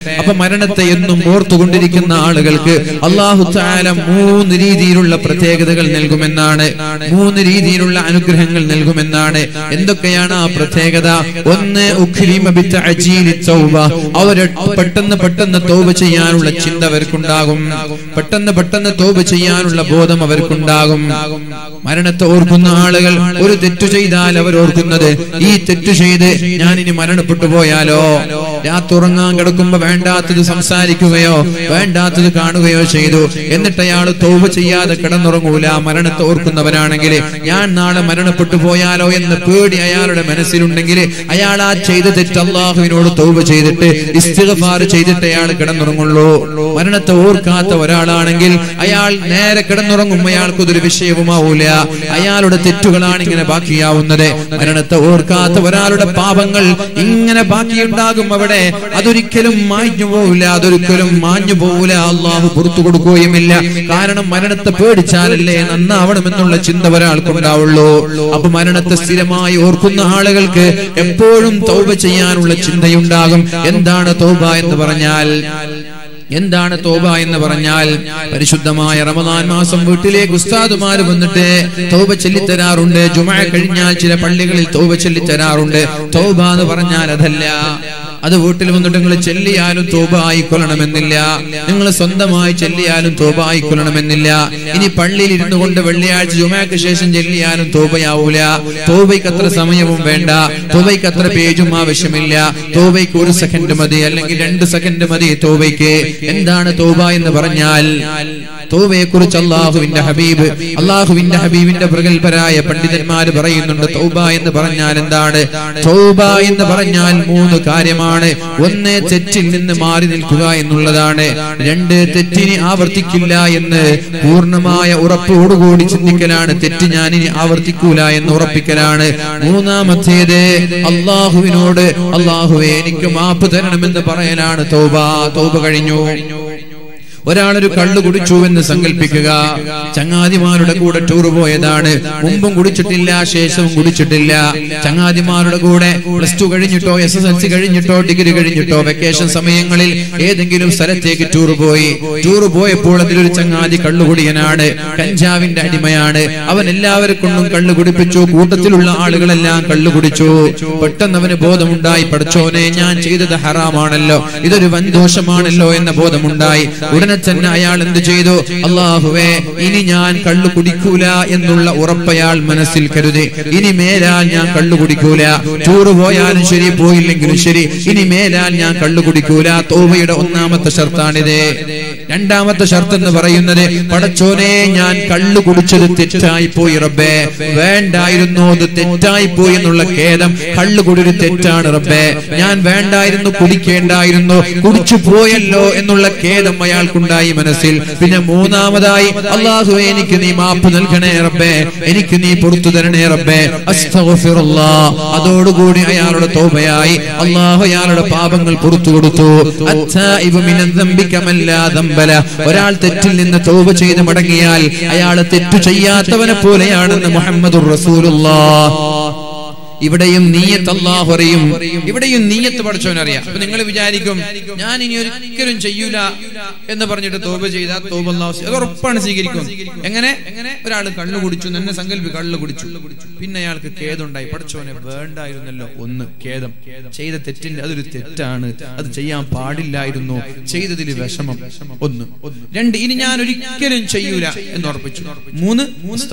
അപ്പൊ മരണത്തെ എന്നും ഓർത്തുകൊണ്ടിരിക്കുന്ന ആളുകൾക്ക് അള്ളാഹു താല മൂന്ന് രീതിയിലുള്ള പ്രത്യേകതകൾ നൽകുമെന്നാണ് മൂന്ന് രീതിയിലുള്ള അനുഗ്രഹങ്ങൾ നൽകുമെന്നാണ് എന്തൊക്കെയാണ് ആ പ്രത്യേകത ഒന്ന് ഉഖ്രിമ ബിത്തഅജീലി തൗബ അവർ പെട്ടെന്ന് പെട്ടെന്ന് തോപ ചെയ്യാനുള്ള ചിന്ത അവർക്കുണ്ടാകും പെട്ടെന്ന് പെട്ടെന്ന് തോപ ചെയ്യാനുള്ള ബോധം അവർക്കുണ്ടാകും മരണത്തെ ഓർക്കുന്ന ആളുകൾ ഒരു തെറ്റു ചെയ്താൽ അവർ ഓർക്കുന്നത് ഈ തെറ്റു ചെയ്ത് ഞാൻ ഇനി മരണപ്പെട്ടു പോയാലോ രാത്രി ഉറങ്ങാൻ കിടക്കുമ്പോ വേണ്ടാത്തത് സംസാരിക്കുകയോ വേണ്ടാത്തത് കാണുകയോ ചെയ്തു എന്നിട്ട് അയാൾ തോപ ചെയ്യാതെ കിടന്നുറങ്ങൂല മരണത്തെ ഓർക്കുന്നവരാണെങ്കിൽ ഞാൻ നാളെ മരണപ്പെട്ടു പോയാലോ എന്ന് പേടി അയാളുടെ മനസ്സിലുണ്ടെങ്കിൽ അയാൾ ആ ചെയ്ത തെറ്റ് അള്ളാഹുവിനോട് തോപ ചെയ്തിട്ട് ഇസ്തിഗഫാർ ചെയ്തിട്ട് അയാൾ കിടന്നുറങ്ങുള്ളൂ മരണത്തെ ഓർക്കാത്ത ഒരാളാണെങ്കിൽ അയാൾ നേരെ കിടന്നുറങ്ങും അയാൾക്ക് ഇതൊരു വിഷയവുമാവൂല അയാളുടെ തെറ്റുകളാണ് ഇങ്ങനെ ബാക്കിയാവുന്നത് മരണത്തെ ഓർക്കാത്ത ഒരാളുടെ പാപങ്ങൾ ഇങ്ങനെ ബാക്കിയുണ്ടാകും അവിടെ അതൊരിക്കലും മാഞ്ഞു പോവില്ല അതൊരിക്കലും മാഞ്ഞു പോവില്ല അള്ളാഹു പുറത്തു കൊടുക്കുകയുമില്ല കാരണം മരണത്തെ പേടിച്ചാലല്ലേ നന്നാവണമെന്നുള്ള ചിന്ത ഒരാൾക്കുണ്ടാവുള്ളൂ അപ്പൊ മരണത്തെ സ്ഥിരമായി ഓർക്കുന്ന ആളുകൾക്ക് എപ്പോഴും തൗബ ചെയ്യാനുള്ള ചിന്തയുണ്ടാകും എന്താണ് തൗബ എന്ന് പറഞ്ഞാൽ എന്താണ് തോബ എന്ന് പറഞ്ഞാൽ പരിശുദ്ധമായ റമദാൻ മാസം വീട്ടിലേക്ക് ഉസ്താദുമാര് വന്നിട്ട് തോബ ചൊല്ലിത്തരാറുണ്ട് ജുമ കഴിഞ്ഞാൽ ചില പള്ളികളിൽ തോബ ചൊല്ലിത്തരാറുണ്ട് തോബ എന്ന് പറഞ്ഞാൽ അതല്ല അത് വീട്ടിൽ വന്നിട്ട് നിങ്ങൾ ചെല്ലിയാലും തോബ ആയിക്കൊള്ളണമെന്നില്ല നിങ്ങൾ സ്വന്തമായി ചെല്ലിയാലും തോബ ആയിക്കൊള്ളണമെന്നില്ല ഇനി പള്ളിയിൽ ഇരുന്നു കൊണ്ട് വെള്ളിയാഴ്ച ജുമാക്ക് ശേഷം ചെല്ലിയാലും തോബയാവൂല തോബയ്ക്ക് അത്ര സമയവും വേണ്ട തോബയ്ക്ക് അത്ര പേജും ആവശ്യമില്ല തോബയ്ക്ക് ഒരു സെക്കൻഡ് മതി അല്ലെങ്കിൽ രണ്ട് സെക്കൻഡ് മതി തോബയ്ക്ക് എന്താണ് തോബ എന്ന് പറഞ്ഞാൽ തോബയെ കുറിച്ച് അള്ളാഹുവിന്റെ ഹബീബ് അള്ളാഹുവിന്റെ ഹബീബിന്റെ പ്രഗത്ഭരായ പണ്ഡിതന്മാര് പറയുന്നുണ്ട് തൗബ എന്ന് പറഞ്ഞാൽ എന്താണ് തൗബ എന്ന് പറഞ്ഞാൽ മൂന്ന് കാര്യമാണ് ഒന്ന് തെറ്റിൽ നിന്ന് മാറി നിൽക്കുക എന്നുള്ളതാണ് രണ്ട് തെറ്റിന് ആവർത്തിക്കില്ല എന്ന് പൂർണ്ണമായ ഉറപ്പോടുകൂടി ചിന്തിക്കലാണ് തെറ്റ് ഞാൻ ഇനി ആവർത്തിക്കൂല എന്ന് ഉറപ്പിക്കലാണ് മൂന്നാമത്തേത് അള്ളാഹുവിനോട് അള്ളാഹുവെ എനിക്ക് മാപ്പ് തരണമെന്ന് പറയലാണ് തൗബ തൗബ കഴിഞ്ഞു ഒരാളൊരു കള്ളു കുടിച്ചു എന്ന് സങ്കല്പിക്കുക ചങ്ങാതിമാരുടെ കൂടെ ടൂർ പോയതാണ് മുമ്പും കുടിച്ചിട്ടില്ല ശേഷവും കുടിച്ചിട്ടില്ല ചങ്ങാതിമാരുടെ കൂടെ പ്ലസ് ടു കഴിഞ്ഞിട്ടോ എസ് എസ് എൽ സി കഴിഞ്ഞിട്ടോ ഡിഗ്രി കഴിഞ്ഞിട്ടോ വെക്കേഷൻ സമയങ്ങളിൽ ഏതെങ്കിലും സ്ഥലത്തേക്ക് ടൂർ പോയി ടൂർ പോയപ്പോൾ അതിലൊരു ചങ്ങാതി കള്ളുകുടിയനാണ് കഞ്ചാവിന്റെ അടിമയാണ് അവൻ എല്ലാവരെ കൊണ്ടും കള്ളു കുടിപ്പിച്ചു കൂട്ടത്തിലുള്ള ആളുകളെല്ലാം കള്ളു കുടിച്ചു പെട്ടെന്ന് അവന് ബോധമുണ്ടായി പഠിച്ചോനെ ഞാൻ ചെയ്തത് ഹറാമാണല്ലോ ഇതൊരു വൻദോഷമാണല്ലോ എന്ന ബോധമുണ്ടായി ഉടനെ തന്നെ അയാൾ എന്ത് ചെയ്തു അള്ളാഹുവേ ഇനി ഞാൻ കള്ളു കുടിക്കൂല എന്നുള്ള ഉറപ്പയാൾ മനസ്സിൽ കരുതി ഇനി മേലാൽ ഞാൻ കള്ളു കുടിക്കൂല ടൂറ് പോയാലും ശരി പോയില്ലെങ്കിലും ശരി ഇനി മേലാൽ ഞാൻ കള്ളു കുടിക്കൂല തോവയുടെ ഒന്നാമത്തെ ഷർത്താണിത് രണ്ടാമത്തെ ഷർത്ത് എന്ന് പറയുന്നത് പടച്ചോനെ ഞാൻ കള്ളു കുടിച്ചത് തെറ്റായി പോയി റബ്ബേ വേണ്ടായിരുന്നു അത് തെറ്റായി പോയി എന്നുള്ള ഖേദം കള്ളു കുടിയൊരു തെറ്റാണ് റബ്ബേ ഞാൻ വേണ്ടായിരുന്നു കുടിക്കേണ്ടായിരുന്നു കുടിച്ചു പോയല്ലോ എന്നുള്ള ഖേദം അയാൾക്കുണ്ടായി മനസ്സിൽ പിന്നെ മൂന്നാമതായി അള്ളാഹു എനിക്ക് നീ മാപ്പ് നൽകണേ റബ്ബേ എനിക്ക് നീ പുറത്തു തരണേ റബ്ബേ അസ്തഗ്ഫിറുല്ലാ അതോടുകൂടി അയാളുടെ തോബയായി അള്ളാഹു അയാളുടെ പാപങ്ങൾ പുറത്തു കൊടുത്തു അത്താഇബു മിനദ്ദംബി കമല്ലാ ദംബല ഒരാൾ തെറ്റിൽ നിന്ന് തോബ ചെയ്ത് മടങ്ങിയാൽ അയാൾ തെറ്റു ചെയ്യാത്തവനെ പോലെയാണെന്ന് മുഹമ്മദുർ റസൂലുള്ളാഹ് ഇവിടെയും നീയത്ത് അള്ളാഹു അറിയും ഇവിടെയും നീയത്ത് പഠിച്ചവനറിയാം അപ്പൊ നിങ്ങൾ വിചാരിക്കും ഞാൻ ഇനി ഒരിക്കലും ചെയ്യൂല എന്ന് പറഞ്ഞിട്ട് തോപ ചെയ്താൽ തോപ അള്ളാഹു അത് ഉറപ്പാണ് സ്വീകരിക്കും എങ്ങനെ എങ്ങനെ ഒരാൾ കള്ളു കുടിച്ചു എന്നെ സങ്കല്പി കള്ളു കുടിച്ചു പിന്നെ അയാൾക്ക് ഖേദമുണ്ടായി പഠിച്ചവനെ വേണ്ടായിരുന്നല്ലോ ഒന്ന് ഖേദം ചെയ്ത തെറ്റില്ല അതൊരു തെറ്റാണ് അത് ചെയ്യാൻ പാടില്ലായിരുന്നു ചെയ്തതിൽ വിഷമം ഒന്ന് രണ്ട് ഇനി ഞാൻ ഒരിക്കലും ചെയ്യൂല എന്ന് ഉറപ്പിച്ചു മൂന്ന്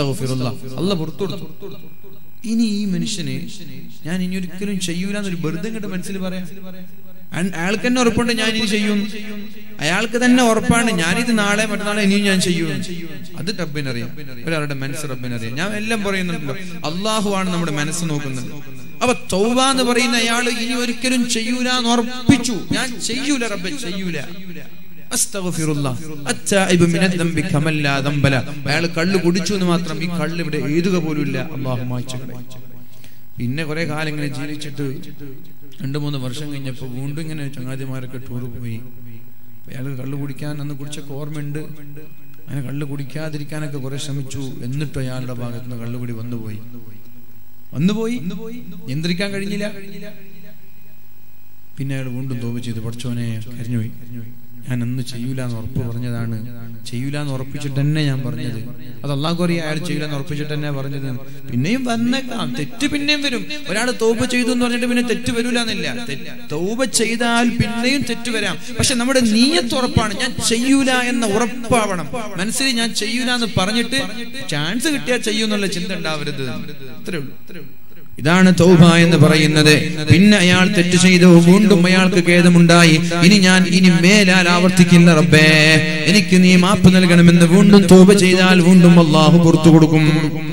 അല്ല പുറത്തു കൊടുത്തു ഇനി ഈ മനുഷ്യന് ഞാൻ ഇനി ഒരിക്കലും ചെയ്യൂല എന്നൊരു വെറുതെ ഇങ്ങോട്ട് മനസ്സിൽ പറയാം അയാൾ- അയാൾക്ക് തന്നെ ഉറപ്പുണ്ട് ഞാൻ ഇനി ചെയ്യും അയാൾക്ക് തന്നെ ഉറപ്പാണ് ഞാനിത് നാളെ മറ്റന്നാളെ ഇനിയും ഞാൻ ചെയ്യും അത് റബ്ബിനറിയാം ഒരാളുടെ മനസ്സ് റബ്ബിനറിയാം ഞാൻ എല്ലാം പറയുന്നുണ്ടല്ലോ അള്ളാഹു ആണ് നമ്മുടെ മനസ്സ് നോക്കുന്നത് അപ്പൊ തൗബ എന്ന് പറയുന്ന അയാൾ ഇനി ഒരിക്കലും ചെയ്യൂല എന്ന് ഉറപ്പിച്ചു ഞാൻ ചെയ്യൂല റബ്ബെ ചെയ്യൂല അസ്തഗ്ഫിറുല്ലാ. അത്താഇബു മിനദ്ദംബി കമല്ലാ ദംബല. അയാൾ കള്ള് കുടിച്ചു എന്ന് മാത്രം ഈ കള്ള് ഇവിടെ എഴുതുക പോലും ഇല്ല അള്ളാഹു മായ്ച്ചു കളയും. പിന്നെ കുറെ കാലം ഇങ്ങനെ ജീവിച്ചിട്ട് രണ്ടു മൂന്ന് വർഷം കഴിഞ്ഞപ്പോ വീണ്ടും ഇങ്ങനെ ചങ്ങാതിമാരൊക്കെ ടൂർ പോയി അയാൾ കള്ള് കുടിക്കാൻ അന്ന് കുടിച്ചൊക്കെ ഓർമ്മയുണ്ട് അങ്ങനെ കള്ള് കുടിക്കാതിരിക്കാനൊക്കെ കുറെ ശ്രമിച്ചു എന്നിട്ടും അയാളുടെ ഭാഗത്ത് നിന്ന് കള്ളുകുടി വന്നുപോയി വന്നുപോയി നിയന്ത്രിക്കാൻ കഴിഞ്ഞില്ല പിന്നെ അയാൾ വീണ്ടും തോപ ചെയ്ത് പഠിച്ചോനെ കരഞ്ഞുപോയി ഞാൻ അന്ന് ചെയ്യൂല എന്ന് ഉറപ്പ് പറഞ്ഞതാണ് ചെയ്യൂല എന്ന് ഉറപ്പിച്ചിട്ട് തന്നെ ഞാൻ പറഞ്ഞത് അത് അള്ളാഹ് അറിയാം അയാൾ ചെയ്യൂല എന്ന് ഉറപ്പിച്ചിട്ട് തന്നെ പറഞ്ഞത് പിന്നെയും വന്നേക്കാം തെറ്റ് പിന്നെയും വരും ഒരാൾ തോപ ചെയ്തു എന്ന് പറഞ്ഞിട്ട് പിന്നെ തെറ്റ് വരൂല എന്നില്ല തെ- തൗബ ചെയ്താൽ പിന്നെയും തെറ്റ് വരാം പക്ഷെ നമ്മുടെ നീയത്ത് ഉറപ്പാണ് ഞാൻ ചെയ്യൂല എന്ന ഉറപ്പാവണം മനസ്സിൽ ഞാൻ ചെയ്യൂല എന്ന് പറഞ്ഞിട്ട് ചാൻസ് കിട്ടിയാൽ ചെയ്യൂന്നുള്ള ചിന്ത ഉണ്ടാവരുത് അത്രേ ഉള്ളൂ അത്രേ ഉള്ളൂ ഇതാണ് തൗബ എന്ന് പറയുന്നത് പിന്നെ അയാൾ തെറ്റ് ചെയ്തു വീണ്ടും അയാൾക്ക് ഖേദമുണ്ടായി ഇനി ഞാൻ ഇനി മേലാൽ ആവർത്തിക്കില്ല റബ്ബേ എനിക്ക് നീ മാപ്പ് നൽകണമെന്ന് വീണ്ടും തൗബ ചെയ്താൽ വീണ്ടും അള്ളാഹു പുറത്തു കൊടുക്കും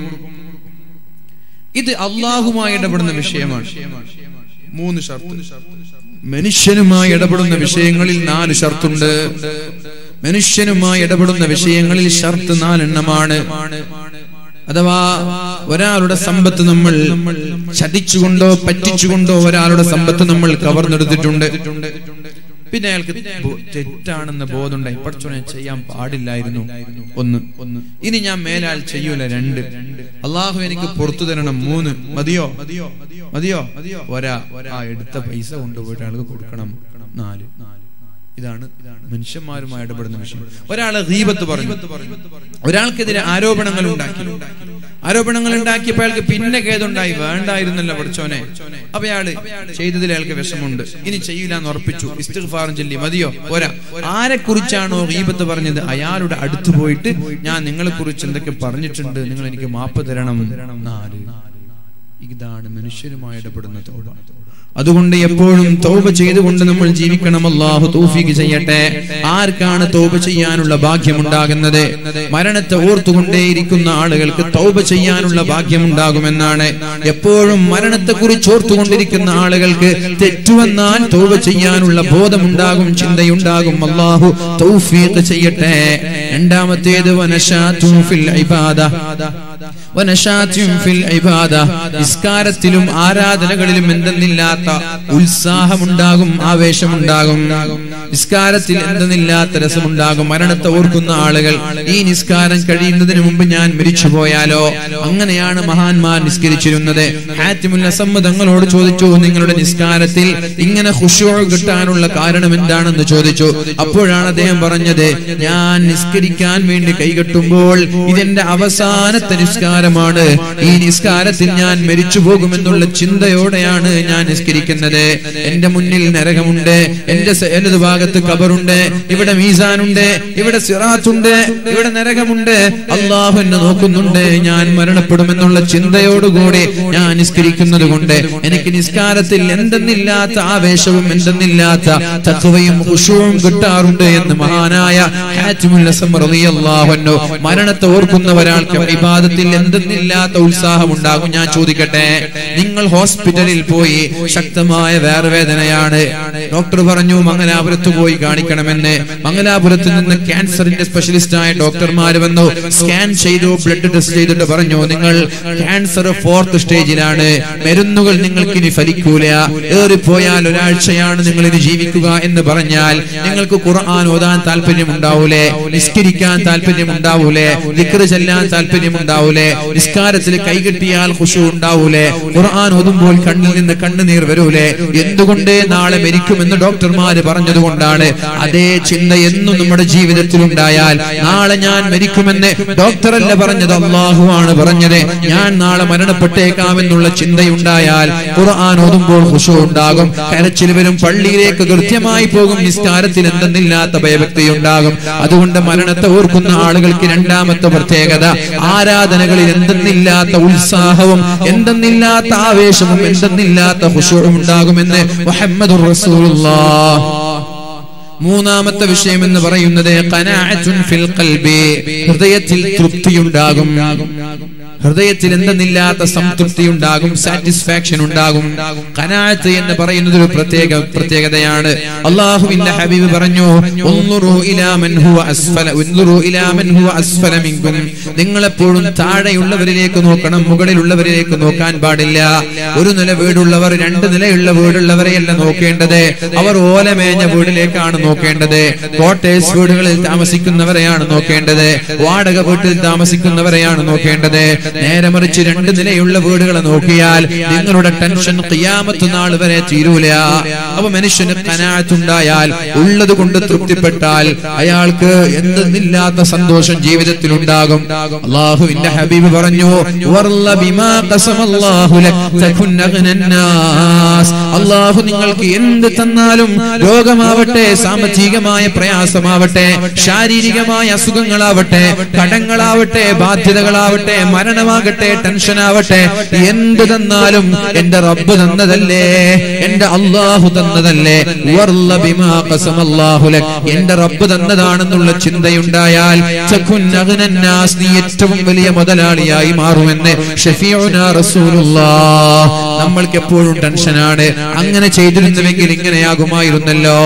ഇത് അള്ളാഹുമായി ഇടപെടുന്ന വിഷയമാണ് മൂന്ന് ഷർത്ത് മനുഷ്യനുമായി ഇടപെടുന്ന വിഷയങ്ങളിൽ നാല് ഷർത്തുണ്ട് മനുഷ്യനുമായി ഇടപെടുന്ന വിഷയങ്ങളിൽ ഷർത്ത് നാലെണ്ണമാണ് അഥവാ ഒരാളുടെ സമ്പത്ത് നമ്മൾ ചതിച്ചുകൊണ്ടോ പറ്റിച്ചുകൊണ്ടോ ഒരാളുടെ സമ്പത്ത് നമ്മൾ കവർന്നെടുത്തിട്ടുണ്ട് പിന്നെ അയാൾക്ക് ബോ- തെറ്റാണെന്ന് ബോധമുണ്ടായി പഠിച്ചോ ഞാൻ ചെയ്യാൻ പാടില്ലായിരുന്നു ഒന്ന് ഒന്ന് ഇനി ഞാൻ മേലാൽ ചെയ്യൂല രണ്ട് അള്ളാഹു എനിക്ക് പുറത്തു തരണം മൂന്ന് മതിയോ മതിയോ ഒരാ ആ എടുത്ത പൈസ കൊണ്ടുപോയിട്ട് ആൾക്ക് കൊടുക്കണം നാല് ഇതാണ് മനുഷ്യന്മാരുമായി ഇടപെടുന്ന വിഷയം ഒരാള് ഗീബത്ത് പറഞ്ഞു ഒരാൾക്കെതിരെ ആരോപണങ്ങൾ ഉണ്ടാക്കി ആരോപണങ്ങൾ ഉണ്ടാക്കിയപ്പോൾ അയാൾക്ക് പിന്നെ ഖേദുണ്ടായി വേണ്ടായിരുന്നല്ലോ പഠിച്ചോനെ അപ്പൊ അയാള് ചെയ്തതിൽ അയാൾക്ക് വിഷമുണ്ട് ഇനി ചെയ്യില്ല എന്ന് ഉറപ്പിച്ചു ഇസ്തിഗ്ഫാറും ചൊല്ലി മതിയോ പോരാ ആരെ കുറിച്ചാണോ ഗീബത്ത് പറഞ്ഞത് അയാളുടെ അടുത്ത് പോയിട്ട് ഞാൻ നിങ്ങളെ കുറിച്ച് എന്തൊക്കെ പറഞ്ഞിട്ടുണ്ട് നിങ്ങൾ എനിക്ക് മാപ്പ് തരണം നാല് ഇതാണ് മനുഷ്യരുമായി ഇടപെടുന്ന തൗബ അതുകൊണ്ട് എപ്പോഴും തൗബ ചെയ്തുകൊണ്ട് നമ്മൾ ജീവിക്കണം അല്ലാഹു തൗഫീഖ് ചെയ്യട്ടെ ആർക്കാണ് തൗബ ചെയ്യാനുള്ള ഭാഗ്യമുണ്ടാകുന്നത് മരണത്തെ ഓർത്തുകൊണ്ടേയിരിക്കുന്ന ആളുകൾക്ക് തൗബ ചെയ്യാനുള്ള ഭാഗ്യമുണ്ടാകുമെന്നാണ് എപ്പോഴും മരണത്തെ കുറിച്ച് ഓർത്തുകൊണ്ടിരിക്കുന്ന ആളുകൾക്ക് തെറ്റുവന്നാൽ തൗബ ചെയ്യാനുള്ള ബോധമുണ്ടാകും ചിന്തയുണ്ടാകും അല്ലാഹു തൗഫീഖ് ചെയ്യട്ടെ രണ്ടാമത്തേത് വനശാതു ഫിൽ ഇബാദ വനശാത്തും ഫിൽ ഇബാദ നിസ്കാരത്തിലും ആരാധനകളിലും എന്തെന്നില്ലാത്ത ഉത്സാഹമുണ്ടാകും ആവേശമുണ്ടാകും നിസ്കാരത്തിൽ എന്തെന്നില്ലാത്ത രസമുണ്ടാകും മരണത്തെ ഓർക്കുന്ന ആളുകൾ ഈ നിസ്കാരം കഴിയുന്നതിന് മുമ്പ് ഞാൻ മരിച്ചു പോയാലോ അങ്ങനെയാണ് മഹാന്മാർ നിസ്കരിച്ചിരുന്നത് ഹാത്തിമുൽ അസമ്മ തങ്ങളോട് ചോദിച്ചു നിങ്ങളുടെ നിസ്കാരത്തിൽ ഇങ്ങനെ ഖുശൂ കിട്ടാനുള്ള കാരണം എന്താണെന്ന് ചോദിച്ചു അപ്പോഴാണ് അദ്ദേഹം പറഞ്ഞത് ഞാൻ നിസ്കരിക്കാൻ വേണ്ടി കൈകെട്ടുമ്പോൾ ഇതെന്റെ അവസാനത്തെ നിസ്കാരമാണ് ഈ നിസ്കാരത്തിൽ ഞാൻ മരിച്ചു പോകുമെന്നുള്ള ചിന്തയോടെയാണ് ഞാൻ നിസ്കരിക്കുന്നത് എന്റെ മുന്നിൽ നരകമുണ്ട് എന്റെ സ- എന്റെ ഭാഗത്ത് കബറുണ്ട് ഇവിടെ മീസാനുണ്ട് ഇവിടെ സിറാത്തുണ്ട് ഇവിടെ നരകമുണ്ട് അള്ളാഹു എന്നെ നോക്കുന്നുണ്ട് ഞാൻ മരണപ്പെടുമെന്നുള്ള ചിന്തയോടുകൂടി ഞാൻ നിസ്കരിക്കുന്നത് കൊണ്ട് എനിക്ക് നിസ്കാരത്തിൽ എന്തെന്നില്ലാത്ത ആവേശവും എന്തെന്നില്ലാത്ത തത്വയും ഹുഷുവും കിട്ടാറുണ്ട് എന്ന് മഹാനായ ഹാറ്റിമുൽ അസം റളിയല്ലാഹു അൻഹു മരണത്തെ ഓർക്കുന്ന ഒരാൾക്ക് ഇബാദത്തിൽ എന്തെന്നില്ലാത്ത ഉത്സാഹം ഉണ്ടാകും ഞാൻ ചോദിക്കട്ടെ നിങ്ങൾ ഹോസ്പിറ്റലിൽ പോയി ശക്തമായ വേർവേദനയാണ് ഡോക്ടർ പറഞ്ഞു മംഗലാപുരത്ത് പോയി കാണിക്കണമെന്ന് മംഗലാപുരത്ത് നിന്ന് ക്യാൻസറിന്റെ സ്പെഷ്യലിസ്റ്റ് ആയ ഡോക്ടർമാർ വന്നു സ്കാൻ ചെയ്തു ബ്ലഡ് ടെസ്റ്റ് ചെയ്തിട്ട് പറഞ്ഞു നിങ്ങൾ ക്യാൻസർ ഫോർത്ത് സ്റ്റേജിലാണ് മരുന്നുകൾ നിങ്ങൾക്ക് ഇനി ഫലിക്കൂല ഏറിപ്പോയാൽ ഒരാഴ്ചയാണ് നിങ്ങൾ ഇനി ജീവിക്കുക എന്ന് പറഞ്ഞാൽ നിങ്ങൾക്ക് ഖുർആൻ ഓതാൻ താല്പര്യം ഉണ്ടാവൂലേ നിസ്കരിക്കാൻ താല്പര്യം ഉണ്ടാവൂലേ ദിക്ർ ചെല്ലാൻ താല്പര്യം ഉണ്ടാവൂലേ നിസ്കാരത്തിൽ കൈകെട്ടിയാൽ ഖുശു ഉണ്ടാവൂലേ ഖുർആൻ ഓതുമ്പോൾ കണ്ണിൽ നിന്ന് കണ്ണുനീർ വരൂലേ എന്തുകൊണ്ട് നാളെ മരിക്കുമെന്ന് ഡോക്ടർമാര് പറഞ്ഞതുകൊണ്ടാണ് അതേ ചിന്ത എന്നും നമ്മുടെ ജീവിതത്തിൽ ഉണ്ടായാൽ നാളെ ഞാൻ മരിക്കുമെന്ന് ഡോക്ടറല്ല പറഞ്ഞത് അള്ളാഹുവാണ് പറഞ്ഞത് ഞാൻ നാളെ മരണപ്പെട്ടേക്കാമെന്നുള്ള ചിന്തയുണ്ടായാൽ ഖുർആൻ ഓതുമ്പോൾ ഖുശു ഉണ്ടാകും കരച്ചിൽ വരും പള്ളിയിലേക്ക് കൃത്യമായി പോകും നിസ്കാരത്തിൽ എന്തെന്നില്ലാത്ത ഭയഭക്തി ഉണ്ടാകും അതുകൊണ്ട് മരണത്തെ ഓർക്കുന്ന ആളുകൾക്ക് രണ്ടാമത്തെ പ്രത്യേകത ആരാധനകളിൽ എന്തെന്നില്ലാത്ത ഉത്സാഹവും എന്തെന്നില്ലാത്ത ആവേശവും എന്തെന്നില്ലാത്ത ഖുശൂഉം ഉണ്ടാകുമെന്ന് മുഹമ്മദുർ റസൂലുള്ളാഹ് മൂന്നാമത്തെ വിഷയം എന്ന് പറയുന്നത് ഖനാഅത്തുൻ ഫിൽ ഖൽബി ഹൃദയത്തിൽ തൃപ്തിയുണ്ടാകും ഹൃദയത്തിൽ എന്തെന്നില്ലാത്ത സംതൃപ്തി ഉണ്ടാകും സാറ്റിസ്ഫാക്ഷൻ ഉണ്ടാകും ഖനാഅത്ത് എന്ന് പറയുന്നത് ഒരു പ്രത്യേക പ്രത്യേകതയാണ് അള്ളാഹുവിന്റെ ഹബീബ് പറഞ്ഞു ഉൻളുറു ഇലാ മൻ ഹുവ അസ്ഫല ഉൻളുറു ഇലാ മൻ ഹുവ അസ്ഫല മിൻകും നിങ്ങൾ എപ്പോഴും താഴെയുള്ളവരിലേക്ക് നോക്കണം മുകളിലുള്ളവരിലേക്ക് നോക്കാൻ പാടില്ല ഒരു നില വീടുള്ളവർ രണ്ട് നിലയുള്ള വീടുള്ളവരെയല്ല നോക്കേണ്ടത് അവർ ഓലമേഞ്ഞ വീടിലേക്കാണ് നോക്കേണ്ടത് കോട്ടേഴ്സ് വീടുകളിൽ താമസിക്കുന്നവരെയാണ് നോക്കേണ്ടത് വാടക വീട്ടിൽ താമസിക്കുന്നവരെയാണ് നോക്കേണ്ടത് നേരെ മറിച്ച് രണ്ട് നിലയുള്ള വീടുകളെ നോക്കിയാൽ നിങ്ങളുടെ ടെൻഷൻ ഖിയാമത്ത് നാൾ വരെ തീരൂല അപ്പൊ മനുഷ്യന് കനാത്തുണ്ടായാൽ ഉള്ളത് കൊണ്ട് തൃപ്തിപ്പെട്ടാൽ അയാൾക്ക് എന്തെന്നില്ലാത്ത സന്തോഷം ജീവിതത്തിൽ ഉണ്ടാകും അള്ളാഹുവിന്റെ ഹബീബ് പറഞ്ഞു "വർള ബിമാ ഖസമല്ലാഹു ലക് തകുൻ അഗ്നന്നാസ്." അള്ളാഹു നിങ്ങൾക്ക് എന്ത് തന്നാലും രോഗമാവട്ടെ സാമ്പത്തികമായ പ്രയാസമാവട്ടെ ശാരീരികമായ അസുഖങ്ങളാവട്ടെ കടങ്ങളാവട്ടെ ബാധ്യതകളാവട്ടെ മരണമാകട്ടെ ടെൻഷനാവട്ടെ എന്ത് തന്നാലും എന്റെ റബ്ബ് തന്നതല്ലേ എന്റെ അള്ളാഹു തന്നതല്ലേ വർള ബിമാ ഖസമല്ലാഹു ലക്. എന്റെ റബ്ബ് തന്നതാണെന്നുള്ള ചിന്തയുണ്ടായാൽ തകുൻ അഗ്നന്നാസ്. നീ ഏറ്റവും വലിയ മുതലാളിയായി മാറുമെന്ന് ഷഫീഉനാ റസൂലുള്ളാഹ് നമ്മൾക്ക് എപ്പോഴും ടെൻഷനാണ് അങ്ങനെ ചെയ്തിരുന്നുവെങ്കിൽ ഇങ്ങനെയാകുമായിരുന്നല്ലോ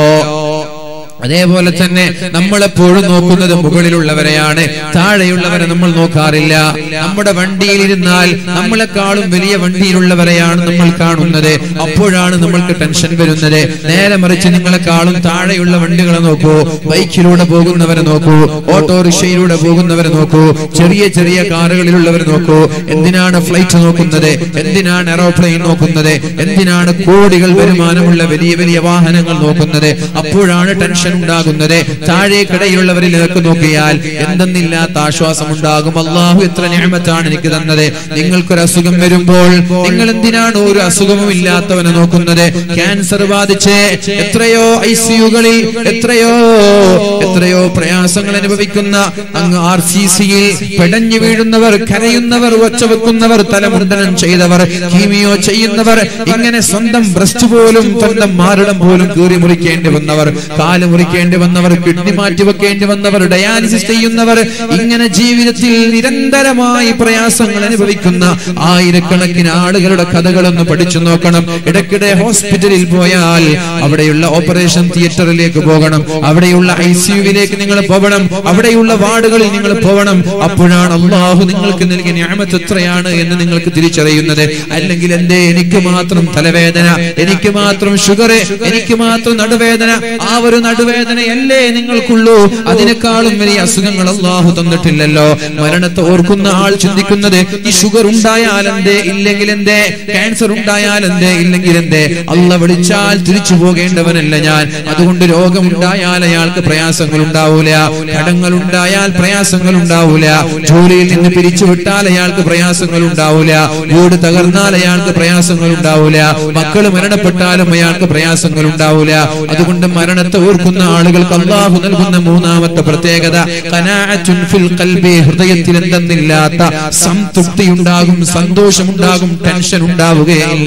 അതേപോലെ തന്നെ നമ്മൾ എപ്പോഴും നോക്കുന്നത് മുകളിലുള്ളവരെയാണ് താഴെയുള്ളവരെ നമ്മൾ നോക്കാറില്ല നമ്മുടെ വണ്ടിയിൽ ഇരുന്നാൽ നമ്മളെക്കാളും വലിയ വണ്ടിയിലുള്ളവരെയാണ് നമ്മൾ കാണുന്നത് അപ്പോഴാണ് നമ്മൾക്ക് ടെൻഷൻ വരുന്നത് നേരെ മറിച്ച് നിങ്ങളെക്കാളും താഴെയുള്ള വണ്ടികളെ നോക്കൂ ബൈക്കിലൂടെ പോകുന്നവരെ നോക്കൂ ഓട്ടോറിക്ഷയിലൂടെ പോകുന്നവരെ നോക്കൂ ചെറിയ ചെറിയ കാറുകളിലുള്ളവരെ നോക്കൂ എന്തിനാണ് ഫ്ലൈറ്റ് നോക്കുന്നത് എന്തിനാണ് എറോപ്ലെയിൻ നോക്കുന്നത് എന്തിനാണ് കോടികൾ വരുമാനമുള്ള വലിയ വലിയ വാഹനങ്ങൾ നോക്കുന്നത് അപ്പോഴാണ് ടെൻഷൻ ഉണ്ടാകുന്നത് താഴേക്കിടയിലുള്ളവരിലേക്ക് നോക്കിയാൽ എന്തെന്നില്ലാത്ത ആശ്വാസം ഉണ്ടാകും അള്ളാഹു എത്ര ഞാമത്താണ് എനിക്ക് തന്നത് നിങ്ങൾക്കൊരു അസുഖം വരുമ്പോൾ നിങ്ങൾ എന്തിനാണ് ഒരു അസുഖവും ഇല്ലാത്തവനെ നോക്കുന്നത് ക്യാൻസർ ബാധിച്ച് എത്രയോ ഐസിയുകളിൽ എത്രയോ എത്രയോ പ്രയാസങ്ങൾ അനുഭവിക്കുന്ന അങ്ങ് ആർ സി സിയിൽ പെടഞ്ഞു വീഴുന്നവർ കരയുന്നവർ ഒച്ച വെക്കുന്നവർ തലമുണ്ടനം ചെയ്തവർ കീമിയോ ചെയ്യുന്നവർ ഇങ്ങനെ സ്വന്തം ബ്രസ്റ്റ് പോലും സ്വന്തം മാറിടം പോലും കീറി മുറിക്കേണ്ടി വന്നവർ കാല് മുറിക്കേണ്ടി വന്നവർ കിഡ്നി മാറ്റി വെക്കേണ്ടി വന്നവർ ഡയാലിസിസ് ചെയ്യുന്നവർ ഇങ്ങനെ ജീവിതത്തിൽ നിരന്തരമായി പ്രയാസങ്ങൾ അനുഭവിക്കുന്ന ആയിരക്കണക്കിന് ആളുകളുടെ കഥകളൊന്ന് പഠിച്ചു നോക്കണം ഇടയ്ക്കിടെ ഹോസ്പിറ്റലിൽ പോയാൽ അവിടെയുള്ള ഓപ്പറേഷൻ തിയേറ്ററിലേക്ക് പോകണം അവിടെയുള്ള ഐ സിയുവിലേക്ക് നിങ്ങൾ പോകണം അവിടെയുള്ള വാർഡുകളിൽ നിങ്ങൾ പോകണം അപ്പോഴാണ് അള്ളാഹു നിങ്ങൾക്ക് നൽകിയ ഞാമത്ത് എത്രയാണ് എന്ന് നിങ്ങൾക്ക് തിരിച്ചറിയുന്നത് അല്ലെങ്കിൽ എന്തേ എനിക്ക് മാത്രം തലവേദന എനിക്ക് മാത്രം ഷുഗർ എനിക്ക് മാത്രം നടുവേദന ആ ഒരു നടുവേദനയല്ലേ നിങ്ങൾക്കുള്ളൂ അതിനേക്കാളും വലിയ അസുഖങ്ങൾ അള്ളാഹു തന്നിട്ടില്ലല്ലോ മരണത്തെ ഓർക്കുന്ന ആൾ ചിന്തിക്കുന്നത് ഈ ഷുഗർ ഉണ്ടായാൽ എന്തേ ഇല്ലെങ്കിൽ എന്തേ ക്യാൻസർ ഉണ്ടായാൽ എന്തേ ഇല്ലെങ്കിൽ എന്തേ അല്ല വിളിച്ചാൽ തിരിച്ചു പോകേണ്ടവനല്ല ഞാൻ അതുകൊണ്ട് രോഗം ഉണ്ടായാൽ അയാൾക്ക് പ്രയാസങ്ങൾ ഉണ്ടാവൂല കടങ്ങൾ ഉണ്ടായാൽ പ്രയാസങ്ങൾ ഉണ്ടാവൂല ജോലിയിൽ നിന്ന് പിരിച്ചുവിട്ടാൽ അയാൾക്ക് പ്രയാസങ്ങൾ ഉണ്ടാവൂല വീട് തകർന്നാൽ അയാൾക്ക് പ്രയാസങ്ങൾ ഉണ്ടാവൂല മക്കൾ മരണപ്പെട്ടാലും അയാൾക്ക് പ്രയാസങ്ങൾ ഉണ്ടാവൂല അതുകൊണ്ട് മരണത്തെ ഓർക്കുന്ന ആളുകൾക്ക് അള്ളാഹു നൽകുന്ന മൂന്നാമത്തെ പ്രത്യേകത ഖനാഅത്തുൻ ഫിൽ ഖൽബി ഹൃദയത്തിൽ എന്തെന്നില്ലാത്ത സംതൃപ്തി ഉണ്ടാകും സന്തോഷമുണ്ടാകും ടെൻഷൻ ഉണ്ടാവുകയില്ല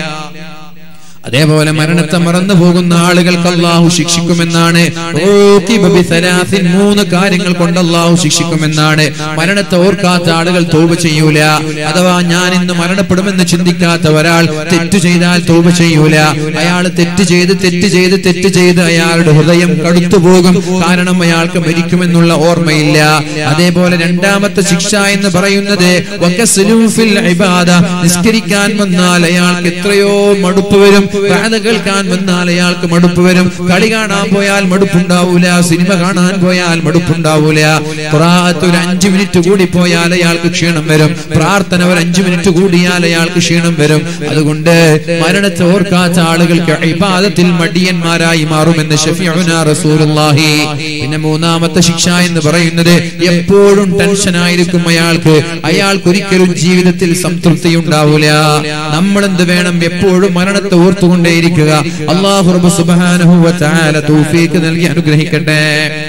അതേപോലെ മരണത്തെ മറന്നു പോകുന്ന ആളുകൾക്ക് അള്ളാഹു ശിക്ഷിക്കുമെന്നാണ് ഊഖിബ ബിസലാസിൻ മൂന്ന് കാര്യങ്ങൾ കൊണ്ട് അള്ളാഹു ശിക്ഷിക്കുമെന്നാണ് മരണത്തെ ഓർക്കാത്ത ആളുകൾ തോപ ചെയ്യൂല അഥവാ ഞാൻ ഇന്ന് മരണപ്പെടുമെന്ന് ചിന്തിക്കാത്ത ഒരാൾ തെറ്റ് ചെയ്താൽ തോപ ചെയ്യൂല അയാൾ തെറ്റ് ചെയ്ത് തെറ്റ് ചെയ്ത് തെറ്റ് ചെയ്ത് അയാളുടെ ഹൃദയം കടുത്തു പോകും കാരണം അയാൾക്ക് മരിക്കുമെന്നുള്ള ഓർമ്മയില്ല അതേപോലെ രണ്ടാമത്തെ ശിക്ഷ എന്ന് പറയുന്നത് വകസ്ലും ഫിൽ ഇബാദ നിസ്കരിക്കാൻ വന്നാൽ അയാൾക്ക് എത്രയോ മടുപ്പ് വരും പ്രാത കേൾക്കാൻ വന്നാൽ അയാൾക്ക് മടുപ്പ് വരും കളി കാണാൻ പോയാൽ മടുപ്പുണ്ടാവൂല സിനിമ കാണാൻ പോയാൽ മടുപ്പുണ്ടാവൂല ഖുറാഅത്ത് ഒരു അഞ്ചു മിനിറ്റ് കൂടി പോയാൽ അയാൾക്ക് ക്ഷീണം വരും പ്രാർത്ഥന ഒരു അഞ്ചു മിനിറ്റ് കൂടിയാൽ അയാൾക്ക് ക്ഷീണം വരും അതുകൊണ്ട് മരണത്തെ ഓർക്കാത്ത ആളുകൾക്ക് ഇബാദത്തിൽ മടിയന്മാരായി മാറുമെന്ന് ഷഫീഉന റസൂലുള്ളാഹി പിന്നെ മൂന്നാമത്തെ ശിക്ഷ എന്ന് പറയുന്നത് എപ്പോഴും ടെൻഷൻ ആയിരിക്കും അയാൾക്ക് അയാൾക്ക് ഒരിക്കലും ജീവിതത്തിൽ സംതൃപ്തി ഉണ്ടാവൂല നമ്മൾ എന്ത് വേണം എപ്പോഴും മരണത്തെ ഓർത്തുകൊണ്ടേയിരിക്കുക അള്ളാഹു റബ്ബ് സുബ്ഹാനഹു വ തആല തൗഫീഖ് നൽകി അനുഗ്രഹിക്കട്ടെ